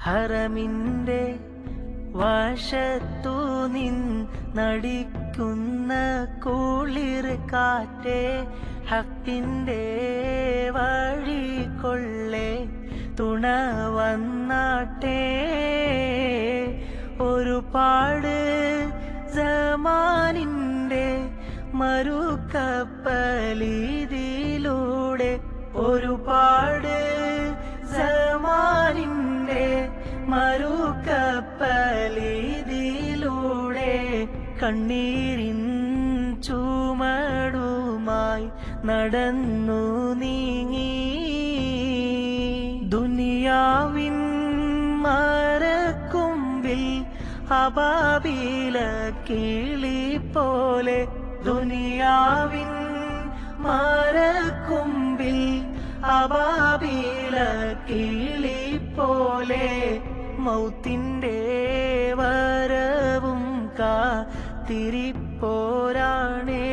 ഹറമിന്റെ വശത്തു നിന്നടിക്കുന്ന കുളിർ കാറ്റേ ഹക്കിന്റെ വഴി കൊള്ളേ തുണ വന്നാട്ടെ ഒരുപാട് സമാനിന്റെ മറുക്കപ്പലിതിലൂടെ ഒരുപാട് സമാനിന്റെ മറുക്കപ്പലിതിലൂടെ കണ്ണീരിൻ ചുമടുമായി നടന്നു നീങ്ങി ദുനിയാവിൻ മരക്കുമ്പിൽ അബാബില കിളി പോലെ ദുനിയാവിൻ മരക്കുമ്പിൽ അബാബില കിളി പോലെ മൗത്തിൻ്റെ വരവും കാത്തിരിപ്പോരാണേ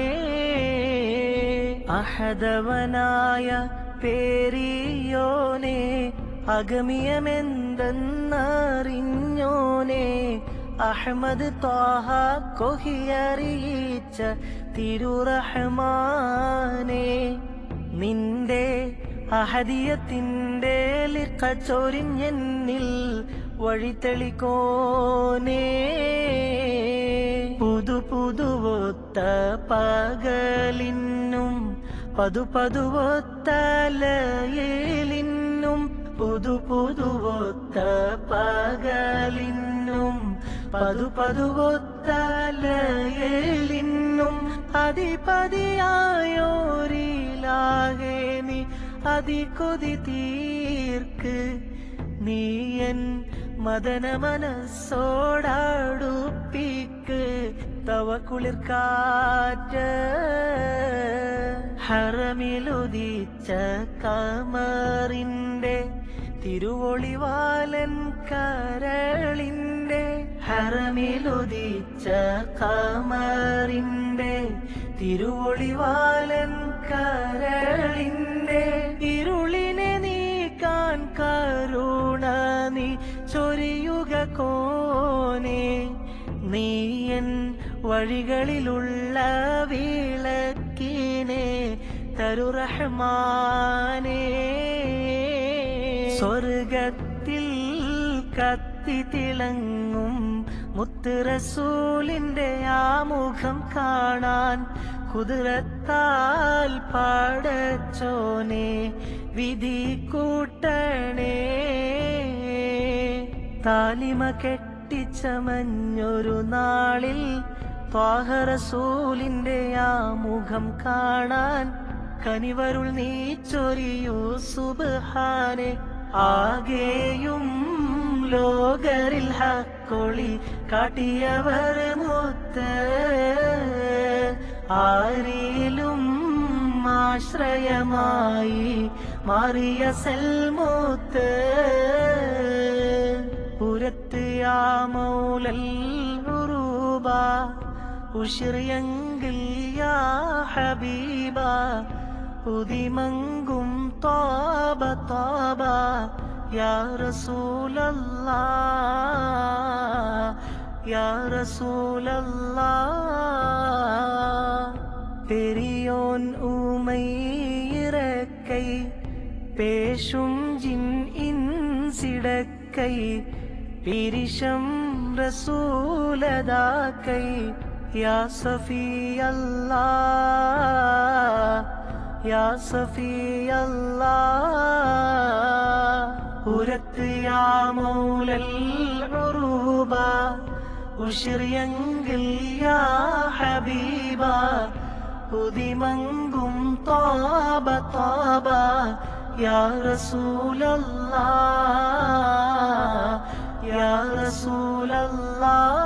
അഹദവനായ പേരിയോനെ അഗമിയമെന്തെന്നറിഞ്ഞോനെ അഹമ്മദ് ത്വാഹ കൊഹിയറിയിച്ച തിരുറഹ്മാനെ നിന്റെ അഹദിയത്തിൻ്റെ ലിഖച്ചൊരിഞ്ഞെന്നിൽ വഴിതെളിക്കോനേ പുതു പുതുവൊത്ത പകലിന്നും പതു പതുവൊത്ത ലയലിന്നും പുതു പുതുവൊത്ത പകലിന്നും പതു പതുവൊത്ത ലയലിന്നും അധിപതിയായോരിലാകെ നീ അതികൊതി തീർക്ക് നീയൻ മദന മനസ്സോടാടുപ്പിക്ക് തവ കുളിർക്കാറ്റ് ഹറമിലുദിച്ച കമറിന്റെ തിരുവൊളിവാലൻ കരളിന്റെ ഹറമിലുദിച്ച കമറിന്റെ തിരുവൊളിവാലൻ കരളിന്റെ ഇരുളിനെ നീക്കാൻ കരുണ നീ ചൊരിയുക കോനെ നീയൻ വഴികളിലുള്ള വിളക്കിനെ തരുറഹ്മാനേ സ്വർഗത്തിൽ കത്തി തിളങ്ങും മുത്ത് റസൂലിന്റെ ആമുഖം കാണാൻ കുതിരത്താൽ പാടച്ചോനെ വിധി കൂട്ടണേ താലിമ കെട്ടിച്ചമഞ്ഞൊരു നാളിൽ ത്വാഹറസൂലിന്റെ ആമുഖം കാണാൻ കനിവരുൾ നീ ചൊരിയൂ സുബ്ഹാനെ ആകെയും ലോകരിൽ ഹക്കൊളി കാട്ടിയവർ മുത്ത് ആരിലും ആശ്രയമായി മാറിയ സെൽമൂത്ത് പുരത്ത് യാ മൗലൽ ഉറൂബ ഉഷിറിയെങ്കിൽ യാ ഹബീബ പുതിമങ്കും താബ താബ യാ റസൂലല്ലാ യാ റസൂലല്ലാ பெரியோன் ஊமை இறக்கை பேசும் ஜின் இன்சிடக்கை பிரிஷம் ரசூலதாக்கை யா சஃபி அல்லா യാ സഫിയല്ലാ ഉരത്ത് യാ മൗലൽ ഉറൂബ ഉഷിറിയെങ്കിൽ യാ ഹബീബ പുതിമങ്കും താബ താബ യാ റസൂലല്ലാ യാ റസൂലല്ലാ